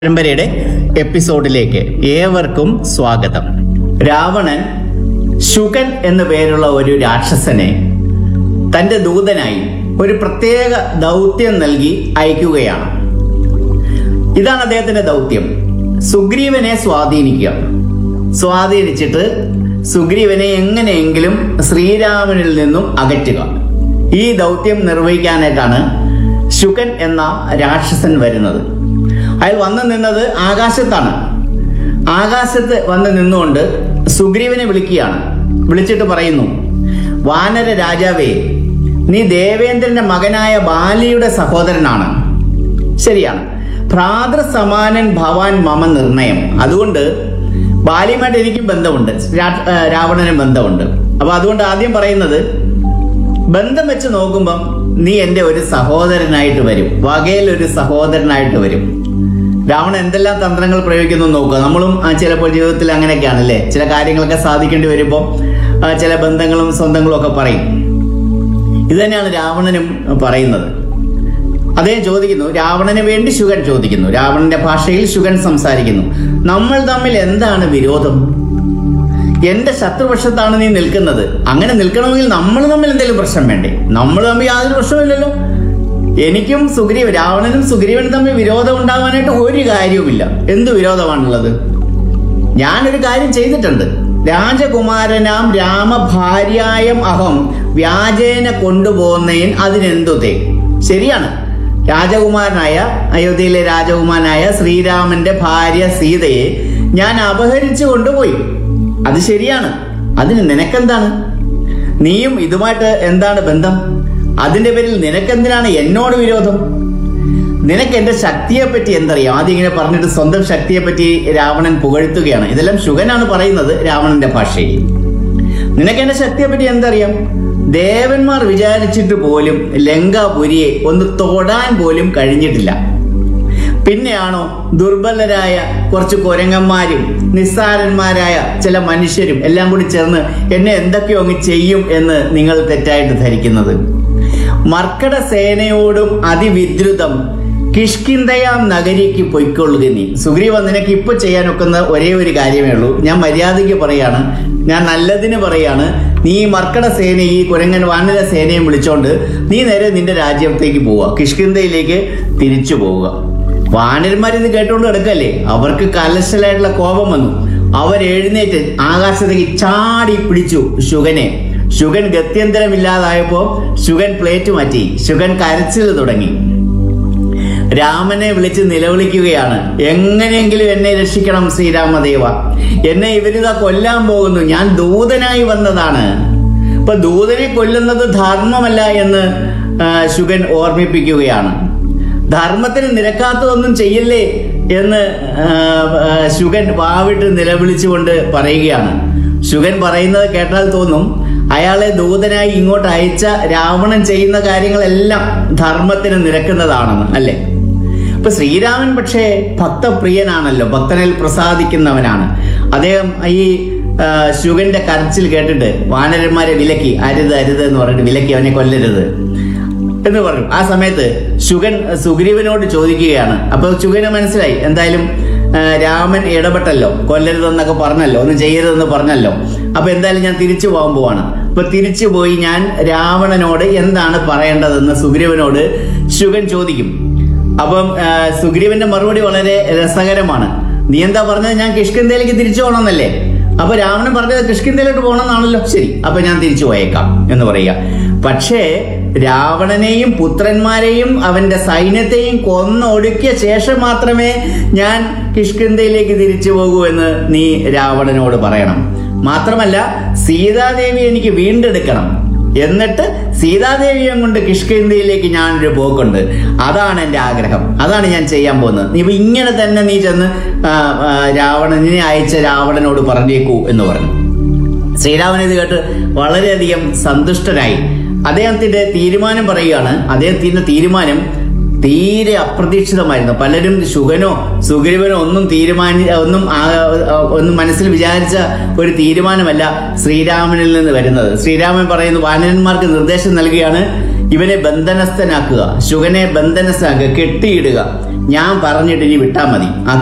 പരമ്പരയുടെ എപ്പിസോഡിലേക്ക് ഏവർക്കും സ്വാഗതം രാവണൻ ശുകൻ എന്നു പേരുള്ള ഒരു രാക്ഷസനെ തന്റെ ദൂതനായി ഒരു പ്രത്യേക ദൗത്യം നൽകി അയക്കുകയാണ് ഇതാണ് അദ്ദേഹത്തിന്റെ ദൗത്യം സുഗ്രീവനെ സ്വാധീനിക്കുക സ്വാധീനിച്ചിട്ട് സുഗ്രീവനെ എങ്ങനെയെങ്കിലും ശ്രീരാമനിൽ നിന്നും അകറ്റുക ഈ ദൗത്യം നിർവഹിക്കാനായിട്ടാണ് ശുകൻ എന്ന രാക്ഷസൻ വരുന്നത് അയാൾ വന്നു നിന്നത് ആകാശത്താണ് ആകാശത്ത് വന്ന് നിന്നുകൊണ്ട് സുഗ്രീവനെ വിളിക്കുകയാണ് വിളിച്ചിട്ട് പറയുന്നു വാനര രാജാവേ നീ ദേവേന്ദ്രന്റെ മകനായ ബാലിയുടെ സഹോദരനാണ് ശരിയാണ് ഭ്രാതൃസമാനൻ ഭവാൻ മമ നിർണയം അതുകൊണ്ട് ബാലിയുമായിട്ട് എനിക്കും ബന്ധമുണ്ട് രാ- ആ, രാവണനും ബന്ധമുണ്ട് അപ്പൊ അതുകൊണ്ട് ആദ്യം പറയുന്നത് ബന്ധം വെച്ച് നോക്കുമ്പം നീ എൻ്റെ ഒരു സഹോദരനായിട്ട് വരും വകയിൽ ഒരു സഹോദരനായിട്ട് വരും രാവണൻ എന്തെല്ലാം തന്ത്രങ്ങൾ പ്രയോഗിക്കുന്നു എന്ന് നോക്കുക നമ്മളും ആ, ചിലപ്പോൾ ജീവിതത്തിൽ അങ്ങനെയൊക്കെയാണ് അല്ലേ ചില കാര്യങ്ങളൊക്കെ സാധിക്കേണ്ടി വരുമ്പോൾ ആ, ചില ബന്ധങ്ങളും സ്വന്തങ്ങളും ഒക്കെ പറയും ഇത് തന്നെയാണ് രാവണനും പറയുന്നത് അദ്ദേഹം ചോദിക്കുന്നു രാവണന് വേണ്ടി ശുഗൻ ചോദിക്കുന്നു രാവണന്റെ ഭാഷയിൽ ശുഗൻ സംസാരിക്കുന്നു നമ്മൾ തമ്മിൽ എന്താണ് വിരോധം എന്റെ ശത്രുപക്ഷത്താണ് നീ നിൽക്കുന്നത് അങ്ങനെ നിൽക്കണമെങ്കിൽ നമ്മൾ തമ്മിൽ എന്തെങ്കിലും പ്രശ്നം വേണ്ടേ നമ്മൾ തമ്മിൽ യാതൊരു പ്രശ്നമില്ലല്ലോ എനിക്കും സുഗ്രീവ രാവണനും സുഗ്രീവനും തമ്മിൽ വിരോധം ഉണ്ടാവാനായിട്ട് ഒരു കാര്യവുമില്ല എന്ത് വിരോധമാണുള്ളത് ഞാനൊരു കാര്യം ചെയ്തിട്ടുണ്ട് രാജകുമാരനാം രാമഭാര്യായം അഹം വ്യാജേന കൊണ്ടുപോകുന്നതിന് അതിനെന്തുതേ ശരിയാണ് രാജകുമാരനായ അയോധ്യയിലെ രാജകുമാരനായ ശ്രീരാമന്റെ ഭാര്യ സീതയെ ഞാൻ അപഹരിച്ചു കൊണ്ടുപോയി അത് ശരിയാണ് അതിന് നിനക്കെന്താണ് നീയും ഇതുമായിട്ട് എന്താണ് ബന്ധം അതിന്റെ പേരിൽ നിനക്കെന്തിനാണ് എന്നോട് വിരോധം നിനക്ക് എന്റെ ശക്തിയെ പറ്റി എന്തറിയാം ആദ്യം ഇങ്ങനെ പറഞ്ഞിട്ട് സ്വന്തം ശക്തിയെ പറ്റി രാവണൻ പുകഴ്ത്തുകയാണ് ഇതെല്ലാം ശുഗനാണ് പറയുന്നത് രാവണന്റെ ഭാഷയിൽ നിനക്ക് എന്റെ ശക്തിയെ പറ്റി എന്തറിയാം ദേവന്മാർ വിചാരിച്ചിട്ട് പോലും ലങ്കാപുരിയെ ഒന്ന് തൊടാൻ പോലും കഴിഞ്ഞിട്ടില്ല പിന്നെയാണോ ദുർബലരായ കുറച്ച് കുരങ്ങന്മാരും നിസ്സാരന്മാരായ ചില മനുഷ്യരും എല്ലാം കൂടി ചേർന്ന് എന്നെ എന്തൊക്കെയോ അങ്ങ് ചെയ്യും എന്ന് നിങ്ങൾ തെറ്റായിട്ട് ധരിക്കുന്നത് മർക്കട സേനയോടും അതിവിദ്രുതം കിഷ്കിന്തയാം നഗരിക്ക് പൊയ്ക്കൊള്ളുക നീ സുഗ്രീവ നിനക്ക് ഇപ്പൊ ചെയ്യാൻ ഒക്കുന്ന ഒരേ ഒരു കാര്യമേ ഉള്ളൂ ഞാൻ മര്യാദയ്ക്ക് പറയാണ് ഞാൻ നല്ലതിന് പറയാണ് നീ ഈ മർക്കട സേന ഈ കുരങ്ങൻ വാനര സേനയും വിളിച്ചോണ്ട് നീ നേരെ നിന്റെ രാജ്യത്തേക്ക് പോവുക കിഷ്കിന്തയിലേക്ക് തിരിച്ചു പോവുക വാനരന്മാർ ഇത് കേട്ടോണ്ട് കിടക്കല്ലേ അവർക്ക് കലശലായിട്ടുള്ള കോപം വന്നു അവർ എഴുന്നേറ്റ് ആകാശത്തേക്ക് ചാടി പിടിച്ചു ശുഗനെ ശുഗൻ ഗത്യന്തരമില്ലാതായപ്പോ ശുഗൻ പ്ലേറ്റ് മാറ്റി ശുഗൻ കരച്ചിൽ തുടങ്ങി രാമനെ വിളിച്ച് നിലവിളിക്കുകയാണ് എങ്ങനെയെങ്കിലും എന്നെ രക്ഷിക്കണം ശ്രീരാമദേവ എന്നെ ഇവരിതാ കൊല്ലാൻ പോകുന്നു ഞാൻ ദൂതനായി വന്നതാണ് ഇപ്പൊ ദൂതനെ കൊല്ലുന്നത് ധർമ്മമല്ല എന്ന് ആ, ശുഗൻ ഓർമ്മിപ്പിക്കുകയാണ് ധർമ്മത്തിന് നിരക്കാത്തതൊന്നും ചെയ്യില്ലേ എന്ന് ആ, ആ, ശുഗൻ വാവിട്ട് നിലവിളിച്ചുകൊണ്ട് പറയുകയാണ് ശുഗൻ പറയുന്നത് കേട്ടാൽ തോന്നും അയാളെ ദൂതനായി ഇങ്ങോട്ട് അയച്ച രാവണൻ ചെയ്യുന്ന കാര്യങ്ങളെല്ലാം ധർമ്മത്തിന് നിരക്കുന്നതാണെന്ന് അല്ലേ ഇപ്പൊ ശ്രീരാമൻ പക്ഷേ ഭക്തപ്രിയനാണല്ലോ ഭക്തനിൽ പ്രസാദിക്കുന്നവനാണ് അദ്ദേഹം ഈ ആ, ശുഗന്റെ കരച്ചിൽ കേട്ടിട്ട് വാനരന്മാരെ വിലക്കി അരുത് അരുത് എന്ന് പറഞ്ഞിട്ട് വിലക്കി അവനെ കൊല്ലരുത് എന്ന് പറഞ്ഞു ആ സമയത്ത് ശുഗൻ സുഗ്രീവനോട് ചോദിക്കുകയാണ് അപ്പൊ ശുഗന് മനസ്സിലായി എന്തായാലും ആ, രാമൻ ഇടപെട്ടല്ലോ കൊല്ലരുതെന്നൊക്കെ പറഞ്ഞല്ലോ ഒന്നും ചെയ്യരുതെന്ന് പറഞ്ഞല്ലോ അപ്പൊ എന്തായാലും ഞാൻ തിരിച്ചു പോകാൻ പോവാണ് അപ്പൊ തിരിച്ചു പോയി ഞാൻ രാവണനോട് എന്താണ് പറയേണ്ടതെന്ന് സുഗ്രീവനോട് ശുഗൻ ചോദിക്കും അപ്പം ആ, സുഗ്രീവന്റെ മറുപടി വളരെ രസകരമാണ് നീ എന്താ പറഞ്ഞത് ഞാൻ കിഷ്കിന്തയിലേക്ക് തിരിച്ചു പോകണമെന്നല്ലേ അപ്പൊ രാവണൻ പറഞ്ഞത് കിഷ്കിന്തയിലോട്ട് പോകണമെന്നാണല്ലോ ശരി അപ്പൊ ഞാൻ തിരിച്ചു പോയേക്കാം എന്ന് പറയുക പക്ഷേ രാവണനെയും പുത്രന്മാരെയും അവന്റെ സൈന്യത്തെയും കൊന്നൊടുക്കിയ ശേഷം മാത്രമേ ഞാൻ കിഷ്കിന്തയിലേക്ക് തിരിച്ചു പോകൂ എന്ന് നീ രാവണനോട് പറയണം മാത്രമല്ല സീതാദേവി എനിക്ക് വീണ്ടെടുക്കണം എന്നിട്ട് സീതാദേവിയെ കൊണ്ട് കിഷ്കിന്തയിലേക്ക് ഞാനൊരു പോക്കുണ്ട് അതാണ് എൻ്റെ ആഗ്രഹം അതാണ് ഞാൻ ചെയ്യാൻ പോകുന്നത് നീ ഇപ്പൊ ഇങ്ങനെ തന്നെ നീ ചെന്ന് ആ, ആ, രാവണനെ അയച്ച രാവണനോട് പറഞ്ഞേക്കൂ എന്ന് പറഞ്ഞു ശ്രീരാമൻ ഇത് കേട്ട് വളരെയധികം സന്തുഷ്ടനായി അദ്ദേഹത്തിന്റെ തീരുമാനം പറയുകയാണ് അദ്ദേഹത്തിന്റെ തീരുമാനം തീരെ അപ്രതീക്ഷിതമായിരുന്നു പലരും ശുഗനോ സുഗ്രീവനോ ഒന്നും തീരുമാനി ഒന്നും ആ- ഒന്നും മനസ്സിൽ വിചാരിച്ച ഒരു തീരുമാനമല്ല ശ്രീരാമനിൽ നിന്ന് വരുന്നത് ശ്രീരാമൻ പറയുന്നു വാനരന്മാർക്ക് നിർദ്ദേശം നൽകുകയാണ് ഇവനെ ബന്ധനസ്ഥനാക്കുക ശുഗനെ ബന്ധനസ്ഥനാക്കുക കെട്ടിയിടുക ഞാൻ പറഞ്ഞിട്ട് ഇനി വിട്ടാൽ മതി ആ